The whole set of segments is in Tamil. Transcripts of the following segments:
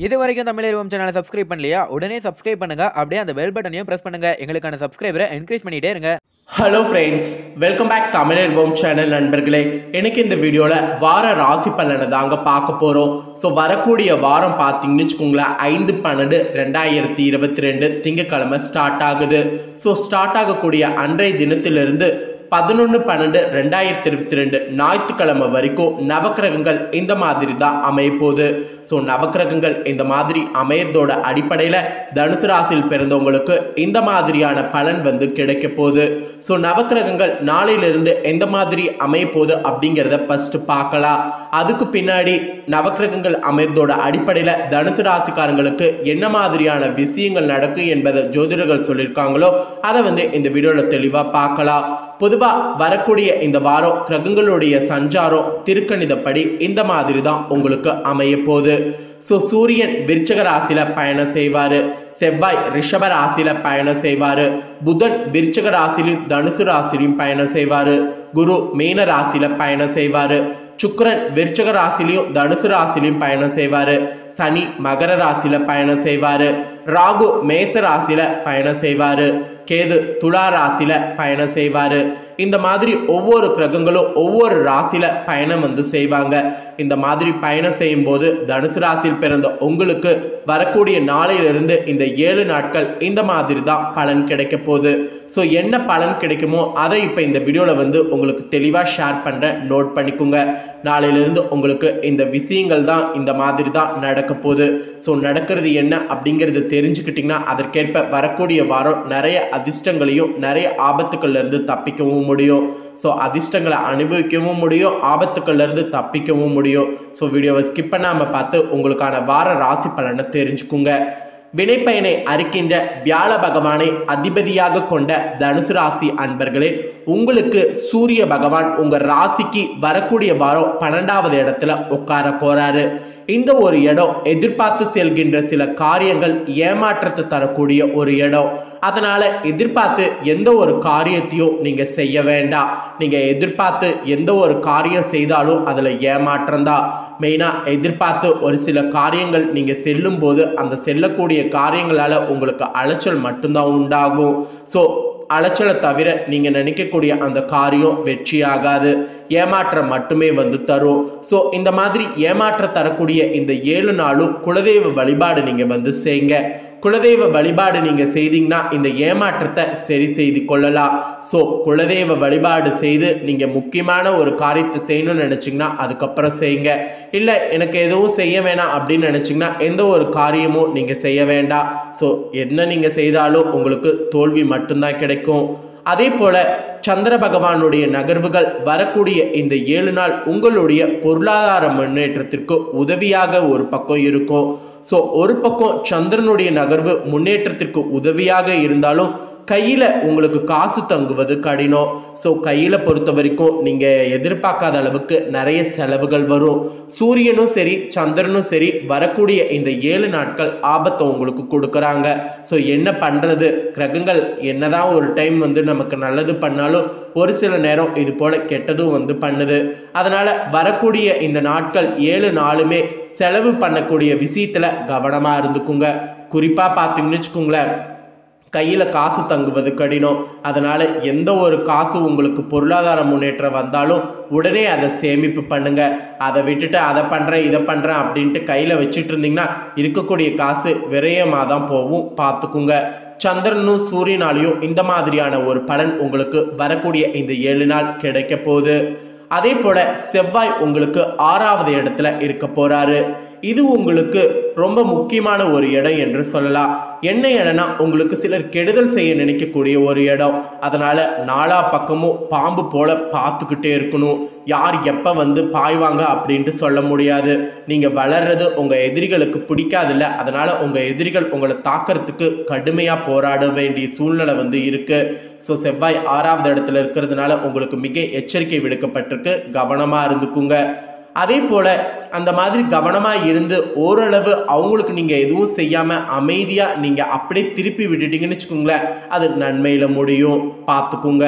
இது வரைக்கும் தமிழ் சேனலை சப்ஸ்கிரைப் பண்ணலையா உடனே சப்ஸ்கிரைப் பண்ணுங்க அப்படியே அந்த பெல் பட்டனையும் பிரஸ் பண்ணுங்க எங்களுக்கான சப்ஸ்கிரைபரை என்கரேஜ் பண்ணிட்டே இருங்க hello friends welcome back Tamilar home channel நண்பர்களே எனக்கு இந்த வீடியோவில் வார ராசி பலனை தாங்க பார்க்க போகிறோம் ஸோ வரக்கூடிய வாரம் பார்த்தீங்கன்னு வச்சுக்கோங்களேன் ஐந்து பன்னெண்டு ரெண்டாயிரத்தி இருபத்தி ரெண்டு திங்கக்கிழமை ஸ்டார்ட் ஆகுது ஸோ ஸ்டார்ட் ஆகக்கூடிய அன்றைய தினத்திலிருந்து பதினொன்று பன்னெண்டு ரெண்டாயிரத்தி இருபத்தி ரெண்டு ஞாயிற்றுக்கிழமை வரைக்கும் நவக்கிரகங்கள் இந்த மாதிரி தான் அமைய போகுது ஸோ நவக்கிரகங்கள் இந்த மாதிரி அமையறதோட அடிப்படையில் தனுசு ராசியில் பிறந்தவங்களுக்கு இந்த மாதிரியான பலன் வந்து கிடைக்க போகுது ஸோ நவக்கிரகங்கள் நாளையிலிருந்து எந்த மாதிரி அமைய போகுது அப்படிங்கிறத ஃபர்ஸ்ட் பார்க்கலாம் அதுக்கு பின்னாடி நவக்கிரகங்கள் அமையறதோட அடிப்படையில் தனுசு ராசிக்காரங்களுக்கு என்ன மாதிரியான விஷயங்கள் நடக்கும் என்பதை ஜோதிடர்கள் சொல்லியிருக்காங்களோ அதை வந்து இந்த வீடியோவில் தெளிவாக பார்க்கலாம் பொதுவாக வரக்கூடிய இந்த வாரம் கிரகங்களுடைய சஞ்சாரம் திருக்கணிதப்படி இந்த மாதிரி தான் உங்களுக்கு அமைய போகுது ஸோ சூரியன் விருச்சக ராசியில பயணம் செய்வார் செவ்வாய் ரிஷப ராசியில பயணம் செய்வார் புதன் விருச்சக ராசிலையும் தனுசு ராசிலையும் பயணம் செய்வார் குரு மீன ராசியில பயணம் செய்வார் சுக்கிரன் விருச்சக ராசிலையும் தனுசு ராசிலையும் பயணம் செய்வார் சனி மகர ராசியில பயணம் செய்வார் ராகு மேச ராசியில பயணம் செய்வார் கேது துலா ராசியில பயணம் செய்வார் இந்த மாதிரி ஒவ்வொரு கிரகங்களும் ஒவ்வொரு ராசியில பயணம் வந்து செய்வாங்க இந்த மாதிரி பயணம் செய்யும் போது தனுசு ராசியில் பிறந்த உங்களுக்கு வரக்கூடிய நாளையிலிருந்து இந்த ஏழு நாட்கள் இந்த மாதிரி தான் பலன் கிடைக்க போகுது ஸோ என்ன பலன் கிடைக்குமோ அதை இப்போ இந்த வீடியோவில் வந்து உங்களுக்கு தெளிவாக ஷேர் பண்ணுறேன் நோட் பண்ணிக்கோங்க நாளையிலிருந்து உங்களுக்கு இந்த விஷயங்கள் தான் இந்த மாதிரி தான் நடக்க போகுது ஸோ நடக்கிறது என்ன அப்படிங்கிறது தெரிஞ்சுக்கிட்டிங்கன்னா அதற்கேற்ப வரக்கூடிய வாரம் நிறைய அதிர்ஷ்டங்களையும் நிறைய ஆபத்துக்கள்ல இருந்து தப்பிக்கவும் முடியும் ஸோ அதிர்ஷ்டங்களை அனுபவிக்கவும் முடியும் ஆபத்துக்கள்ல இருந்து தப்பிக்கவும் முடியும் ஸோ வீடியோவை ஸ்கிப் பண்ணாமல் பார்த்து உங்களுக்கான வார ராசி பலனை தெரிஞ்சுக்குங்க வினைப்பயனை அறுக்கின்ற வியாழ பகவானை அதிபதியாக கொண்ட தனுசு ராசி அன்பர்களே உங்களுக்கு சூரிய பகவான் உங்க ராசிக்கு வரக்கூடிய வாரம் பன்னெண்டாவது இடத்துல உட்கார போறாரு இந்த ஒரு இடம் எதிர்பார்த்து செல்கின்ற சில காரியங்கள் ஏமாற்றத்தை தரக்கூடிய ஒரு இடம் அதனால எதிர்பார்த்து எந்த ஒரு காரியத்தையும் நீங்க செய்ய வேண்டாம் நீங்க எதிர்பார்த்து எந்த ஒரு காரியம் செய்தாலும் அதுல ஏமாற்றம் தான் மெயினாக எதிர்பார்த்து ஒரு சில காரியங்கள் நீங்கள் செல்லும் போது அந்த செல்லக்கூடிய காரியங்களால் உங்களுக்கு அலைச்சல் மட்டும்தான் உண்டாகும் ஸோ அலைச்சலை தவிர நீங்கள் நினைக்கக்கூடிய அந்த காரியம் வெற்றியாகாது ஏமாற்றம் மட்டுமே வந்து தரும் ஸோ இந்த மாதிரி ஏமாற்ற தரக்கூடிய இந்த ஏழு நாளும் குலதெய்வ வழிபாடு நீங்கள் வந்து செய்யுங்க குலதெய்வ வழிபாடு நீங்கள் செய்தீங்கன்னா இந்த ஏமாற்றத்தை சரி செய்து கொள்ளலாம் ஸோ குலதெய்வ வழிபாடு செய்து நீங்கள் முக்கியமான ஒரு காரியத்தை செய்யணும்னு நினச்சிங்கன்னா அதுக்கப்புறம் செய்யுங்க இல்லை எனக்கு எதுவும் செய்ய வேணாம் அப்படின்னு நினச்சிங்கன்னா எந்த ஒரு காரியமும் நீங்கள் செய்ய வேண்டாம் ஸோ என்ன நீங்கள் செய்தாலும் உங்களுக்கு தோல்வி மட்டும்தான் கிடைக்கும் அதே போல சந்திர பகவானுடைய நகர்வுகள் வரக்கூடிய இந்த ஏழு நாள் உங்களுடைய பொருளாதார முன்னேற்றத்திற்கு உதவியாக ஒரு பக்கம் இருக்கும் ஸோ ஒரு பக்கம் சந்திரனுடைய நகர்வு முன்னேற்றத்திற்கு உதவியாக இருந்தாலும் கையில் உங்களுக்கு காசு தங்குவது கடினம் ஸோ கையில் பொறுத்த வரைக்கும் நீங்கள் எதிர்பார்க்காத அளவுக்கு நிறைய செலவுகள் வரும் சூரியனும் சரி சந்திரனும் சரி வரக்கூடிய இந்த ஏழு நாட்கள் ஆபத்தை உங்களுக்கு கொடுக்குறாங்க ஸோ என்ன பண்ணுறது கிரகங்கள் என்னதான் ஒரு டைம் வந்து நமக்கு நல்லது பண்ணாலும் ஒரு சில நேரம் இது போல் கெட்டதும் வந்து பண்ணுது அதனால் வரக்கூடிய இந்த நாட்கள் ஏழு நாளுமே செலவு பண்ணக்கூடிய விஷயத்தில் கவனமாக இருந்துக்குங்க குறிப்பாக பார்த்தீங்கன்னு வச்சுக்கோங்களேன் கையில் காசு தங்குவது கடினம் அதனால் எந்த ஒரு காசு உங்களுக்கு பொருளாதார முன்னேற்றம் வந்தாலும் உடனே அதை சேமிப்பு பண்ணுங்க அதை விட்டுட்டு அதை பண்ணுறேன் இதை பண்ணுறேன் அப்படின்ட்டு கையில் வச்சுட்டு இருந்தீங்கன்னா இருக்கக்கூடிய காசு விரயமாக தான் போகும் பார்த்துக்குங்க சந்திரனும் சூரியனாலையும் இந்த மாதிரியான ஒரு பலன் உங்களுக்கு வரக்கூடிய இந்த ஏழு நாள் கிடைக்க போகுது அதே போல செவ்வாய் உங்களுக்கு ஆறாவது இடத்துல இருக்க போறாரு இது உங்களுக்கு ரொம்ப முக்கியமான ஒரு இடம் என்று சொல்லலாம் என்ன இடம்னா உங்களுக்கு சிலர் கெடுதல் செய்ய நினைக்கக்கூடிய ஒரு இடம் அதனால நாலா பக்கமும் பாம்பு போல பார்த்துக்கிட்டே இருக்கணும் யார் எப்போ வந்து பாய்வாங்க அப்படின்ட்டு சொல்ல முடியாது நீங்கள் வளர்றது உங்கள் எதிரிகளுக்கு பிடிக்காதில்ல அதனால் உங்கள் எதிரிகள் உங்களை தாக்கிறதுக்கு கடுமையாக போராட வேண்டிய சூழ்நிலை வந்து இருக்குது ஸோ செவ்வாய் ஆறாவது இடத்துல இருக்கிறதுனால உங்களுக்கு மிக எச்சரிக்கை விடுக்கப்பட்டிருக்கு கவனமாக இருந்துக்குங்க அதே போல் அந்த மாதிரி கவனமாக இருந்து ஓரளவு அவங்களுக்கு நீங்கள் எதுவும் செய்யாமல் அமைதியாக நீங்கள் அப்படியே திருப்பி விட்டுட்டீங்கன்னு வச்சுக்கோங்களேன் அது நன்மையில் முடியும் பார்த்துக்குங்க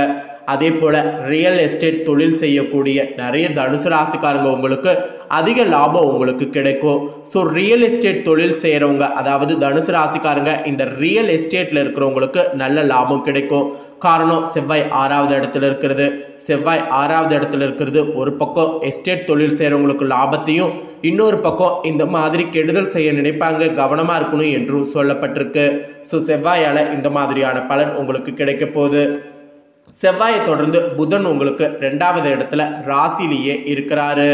அதே போல் ரியல் எஸ்டேட் தொழில் செய்யக்கூடிய நிறைய தனுசு ராசிக்காரங்க உங்களுக்கு அதிக லாபம் உங்களுக்கு கிடைக்கும் ஸோ ரியல் எஸ்டேட் தொழில் செய்கிறவங்க அதாவது தனுசு ராசிக்காரங்க இந்த ரியல் எஸ்டேட்டில் இருக்கிறவங்களுக்கு நல்ல லாபம் கிடைக்கும் காரணம் செவ்வாய் ஆறாவது இடத்துல இருக்கிறது செவ்வாய் ஆறாவது இடத்துல இருக்கிறது ஒரு பக்கம் எஸ்டேட் தொழில் செய்கிறவங்களுக்கு லாபத்தையும் இன்னொரு பக்கம் இந்த மாதிரி கெடுதல் செய்ய நினைப்பாங்க கவனமாக இருக்கணும் என்றும் சொல்லப்பட்டிருக்கு ஸோ செவ்வாயால் இந்த மாதிரியான பலன் உங்களுக்கு கிடைக்க போகுது செவ்வாயை தொடர்ந்து புதன் உங்களுக்கு ரெண்டாவது இடத்துல ராசிலேயே இருக்கிறாரு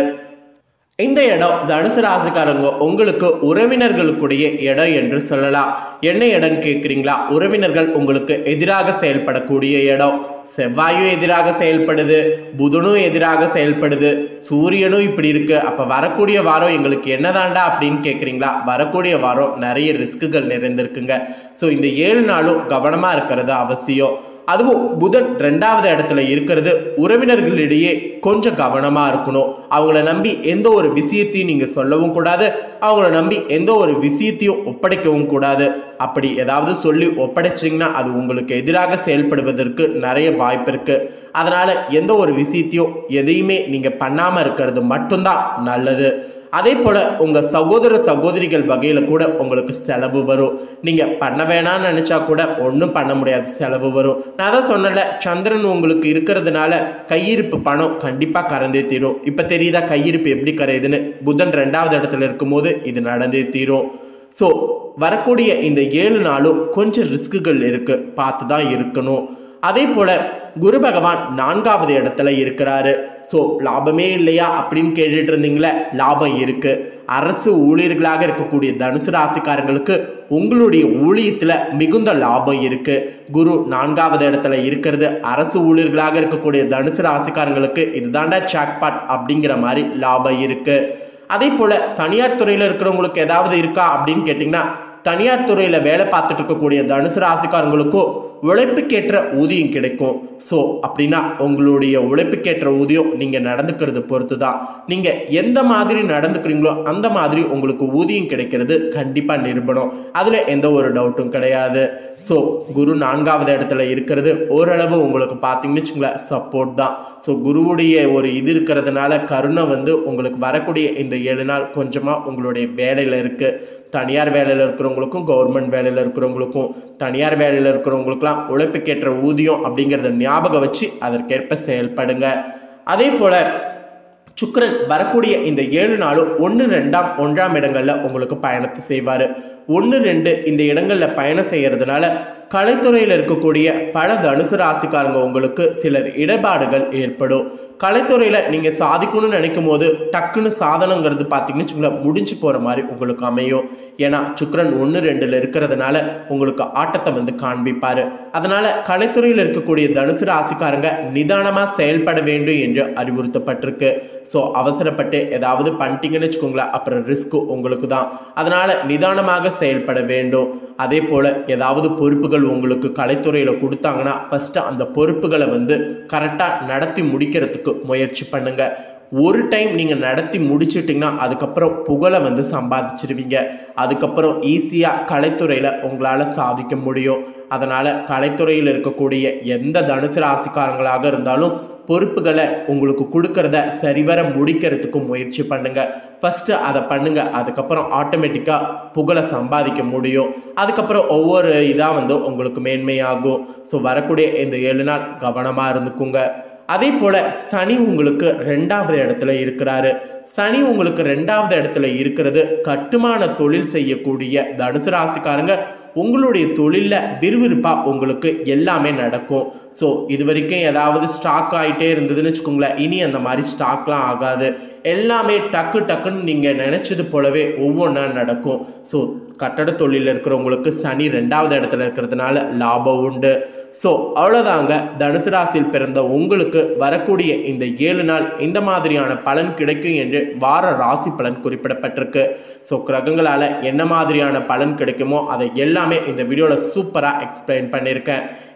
இந்த இடம் தனுசு ராசிக்காரங்க உங்களுக்கு உறவினர்களுக்குடைய இடம் என்று சொல்லலாம் என்ன இடம் கேட்குறீங்களா உறவினர்கள் உங்களுக்கு எதிராக செயல்படக்கூடிய இடம் செவ்வாயும் எதிராக செயல்படுது புதனும் எதிராக செயல்படுது சூரியனும் இப்படி இருக்கு அப்போ வரக்கூடிய வாரம் எங்களுக்கு என்னதாண்டா அப்படின்னு கேட்குறீங்களா வரக்கூடிய வாரம் நிறைய ரிஸ்க்குகள் நிறைந்திருக்குங்க ஸோ இந்த ஏழு நாளும் கவனமாக இருக்கிறது அவசியம் அதுவும் புதன் ரெண்டாவது இடத்துல இருக்கிறது உறவினர்களிடையே கொஞ்சம் கவனமாக இருக்கணும் அவங்கள நம்பி எந்த ஒரு விஷயத்தையும் நீங்கள் சொல்லவும் கூடாது அவங்கள நம்பி எந்த ஒரு விஷயத்தையும் ஒப்படைக்கவும் கூடாது அப்படி ஏதாவது சொல்லி ஒப்படைச்சிங்கன்னா அது உங்களுக்கு எதிராக செயல்படுவதற்கு நிறைய வாய்ப்பு இருக்குது அதனால் எந்த ஒரு விஷயத்தையும் எதையுமே நீங்கள் பண்ணாமல் இருக்கிறது மட்டும்தான் நல்லது அதே போல் உங்கள் சகோதர சகோதரிகள் வகையில் கூட உங்களுக்கு செலவு வரும் நீங்கள் பண்ண வேணாம்னு நினச்சா கூட ஒன்றும் பண்ண முடியாது செலவு வரும் நான் தான் சொன்னல சந்திரன் உங்களுக்கு இருக்கிறதுனால கையிருப்பு பணம் கண்டிப்பாக கறந்தே தீரும் இப்போ தெரியுதா கையிருப்பு எப்படி கரையுதுன்னு புதன் ரெண்டாவது இடத்துல இருக்கும்போது இது நடந்தே தீரும் ஸோ வரக்கூடிய இந்த ஏழு நாளும் கொஞ்சம் ரிஸ்க்குகள் இருக்குது பார்த்து தான் இருக்கணும் அதே போல் குரு பகவான் நான்காவது இடத்துல இருக்கிறாரு ஸோ லாபமே இல்லையா அப்படின்னு கேட்டுட்டு இருந்தீங்களே லாபம் இருக்கு அரசு ஊழியர்களாக இருக்கக்கூடிய தனுசு ராசிக்காரங்களுக்கு உங்களுடைய ஊழியத்தில் மிகுந்த லாபம் இருக்கு குரு நான்காவது இடத்துல இருக்கிறது அரசு ஊழியர்களாக இருக்கக்கூடிய தனுசு ராசிக்காரங்களுக்கு இதுதாண்டா சாக்பாட் அப்படிங்கிற மாதிரி லாபம் இருக்கு அதே போல் தனியார் துறையில் இருக்கிறவங்களுக்கு ஏதாவது இருக்கா அப்படின்னு கேட்டிங்கன்னா தனியார் துறையில் வேலை பார்த்துட்டு இருக்கக்கூடிய தனுசு ராசிக்காரங்களுக்கும் உழைப்புக்கேற்ற ஊதியம் கிடைக்கும் ஸோ அப்படின்னா உங்களுடைய உழைப்புக்கேற்ற ஊதியம் நீங்கள் நடந்துக்கிறது பொறுத்து தான் நீங்கள் எந்த மாதிரி நடந்துக்கிறீங்களோ அந்த மாதிரி உங்களுக்கு ஊதியம் கிடைக்கிறது கண்டிப்பாக நிரூபணம் அதில் எந்த ஒரு டவுட்டும் கிடையாது ஸோ குரு நான்காவது இடத்துல இருக்கிறது ஓரளவு உங்களுக்கு பார்த்தீங்கன்னு வச்சுங்களேன் சப்போர்ட் தான் ஸோ குருவுடைய ஒரு இது இருக்கிறதுனால கருணை வந்து உங்களுக்கு வரக்கூடிய இந்த ஏழு நாள் கொஞ்சமாக உங்களுடைய வேலையில் இருக்குது தனியார் வேலையில் இருக்கிறவங்களுக்கும் கவர்மெண்ட் வேலையில் இருக்கிறவங்களுக்கும் தனியார் வேலையில் இருக்கிறவங்களுக்குலாம் உழைப்புக்கேற்ற ஊதியம் அப்படிங்கிறத ஞாபகம் வச்சு அதற்கேற்ப செயல்படுங்க அதே போல் சுக்கிரன் வரக்கூடிய இந்த ஏழு நாளும் ஒன்று ரெண்டாம் ஒன்றாம் இடங்களில் உங்களுக்கு பயணத்தை செய்வார் ஒன்று ரெண்டு இந்த இடங்களில் பயணம் செய்கிறதுனால கலைத்துறையில் இருக்கக்கூடிய பல தனுசு ராசிக்காரங்க உங்களுக்கு சிலர் இடர்பாடுகள் ஏற்படும் கலைத்துறையில் நீங்கள் சாதிக்கணும்னு நினைக்கும் போது டக்குன்னு சாதனைங்கிறது பார்த்தீங்கன்னு வச்சுக்கோங்களேன் முடிஞ்சு போகிற மாதிரி உங்களுக்கு அமையும் ஏன்னா சுக்கிரன் ஒன்று ரெண்டில் இருக்கிறதுனால உங்களுக்கு ஆட்டத்தை வந்து காண்பிப்பார் அதனால் கலைத்துறையில் இருக்கக்கூடிய தனுசு ராசிக்காரங்க நிதானமாக செயல்பட வேண்டும் என்று அறிவுறுத்தப்பட்டிருக்கு ஸோ அவசரப்பட்டு ஏதாவது பண்ணிட்டீங்கன்னு வச்சுக்கோங்களேன் அப்புறம் ரிஸ்க்கு உங்களுக்கு தான் அதனால் நிதானமாக செயல்பட வேண்டும் அதே போல் ஏதாவது பொறுப்புகள் உங்களுக்கு கலைத்துறையில் கொடுத்தாங்கன்னா ஃபஸ்ட்டு அந்த பொறுப்புகளை வந்து கரெக்டாக நடத்தி முடிக்கிறதுக்கு முயற்சி பண்ணுங்க ஒரு டைம் நீங்கள் நடத்தி முடிச்சிட்டிங்கன்னா அதுக்கப்புறம் புகழை வந்து சம்பாதிச்சிருவீங்க அதுக்கப்புறம் ஈஸியாக கலைத்துறையில் உங்களால் சாதிக்க முடியும் அதனால் கலைத்துறையில் இருக்கக்கூடிய எந்த தனுசு ராசிக்காரங்களாக இருந்தாலும் பொறுப்புகளை உங்களுக்கு கொடுக்கறத சரிவர முடிக்கிறதுக்கு முயற்சி பண்ணுங்க ஃபஸ்ட்டு அதை பண்ணுங்க அதுக்கப்புறம் ஆட்டோமேட்டிக்காக புகழை சம்பாதிக்க முடியும் அதுக்கப்புறம் ஒவ்வொரு இதாக வந்து உங்களுக்கு மேன்மையாகும் ஸோ வரக்கூடிய இந்த ஏழு நாள் கவனமாக இருந்துக்குங்க அதே போல் சனி உங்களுக்கு ரெண்டாவது இடத்துல இருக்கிறாரு சனி உங்களுக்கு ரெண்டாவது இடத்துல இருக்கிறது கட்டுமான தொழில் செய்யக்கூடிய தனுசு ராசிக்காரங்க உங்களுடைய தொழிலில் விறுவிறுப்பாக உங்களுக்கு எல்லாமே நடக்கும் ஸோ இது வரைக்கும் ஏதாவது ஸ்டாக் ஆகிட்டே இருந்ததுன்னு வச்சுக்கோங்களேன் இனி அந்த மாதிரி ஸ்டாக்லாம் ஆகாது எல்லாமே டக்கு டக்குன்னு நீங்கள் நினச்சது போலவே ஒவ்வொன்றா நடக்கும் ஸோ கட்டட தொழிலில் இருக்கிறவங்களுக்கு சனி ரெண்டாவது இடத்துல இருக்கிறதுனால லாபம் உண்டு ஸோ அவ்வளோதாங்க தனுசு ராசியில் பிறந்த உங்களுக்கு வரக்கூடிய இந்த ஏழு நாள் இந்த மாதிரியான பலன் கிடைக்கும் என்று வார ராசி பலன் குறிப்பிடப்பட்டிருக்கு ஸோ கிரகங்களால் என்ன மாதிரியான பலன் கிடைக்குமோ அதை எல்லாமே இந்த வீடியோவில் சூப்பராக எக்ஸ்பிளைன் பண்ணியிருக்கேன்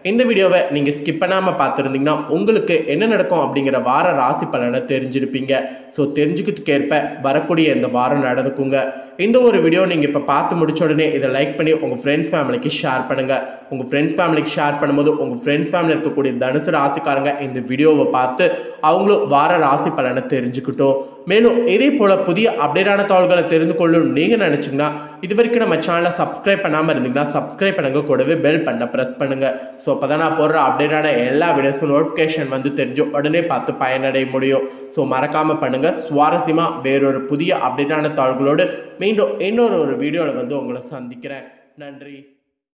இந்த வீடியோவை நீங்கள் ஸ்கிப் பண்ணாமல் பார்த்துருந்தீங்கன்னா உங்களுக்கு என்ன நடக்கும் அப்படிங்கிற வார ராசி பலனை தெரிஞ்சிருப்பீங்க ஸோ தெரிஞ்சுக்கிறதுக்கு ஏற்ப வரக்கூடிய இந்த வாரம் நடந்துக்குங்க இந்த ஒரு வீடியோ நீங்கள் இப்போ பார்த்து முடிச்ச உடனே இதை லைக் பண்ணி உங்கள் ஃப்ரெண்ட்ஸ் ஃபேமிலிக்கு ஷேர் பண்ணுங்கள் உங்கள் ஃப்ரெண்ட்ஸ் ஃபேமிலிக்கு ஷேர் பண்ணும்போது உங்கள் ஃப்ரெண்ட்ஸ் ஃபேமிலி இருக்கக்கூடிய தனுசு ராசிக்காரங்க இந்த வீடியோவை பார்த்து அவங்களும் வார ராசி பலனை தெரிஞ்சுக்கிட்டோம் மேலும் இதே போல் புதிய அப்டேட்டான தகவல்களை தெரிந்து கொள்ளும் நீங்கள் நினச்சிங்கன்னா இது வரைக்கும் நம்ம சேனலை சப்ஸ்கிரைப் பண்ணாமல் இருந்தீங்கன்னா சப்ஸ்கிரைப் பண்ணுங்க கூடவே பெல் பண்ண ப்ரெஸ் பண்ணுங்கள் ஸோ அப்போ தான் நான் போடுற அப்டேட்டான எல்லா வீடியோஸும் நோட்டிஃபிகேஷன் வந்து தெரிஞ்சு உடனே பார்த்து பயனடைய முடியும் ஸோ மறக்காமல் பண்ணுங்கள் சுவாரஸ்யமாக வேறொரு புதிய அப்டேட்டான தகவல்களோடு மீண்டும் இன்னொரு ஒரு வீடியோவில் வந்து உங்களை சந்திக்கிறேன் நன்றி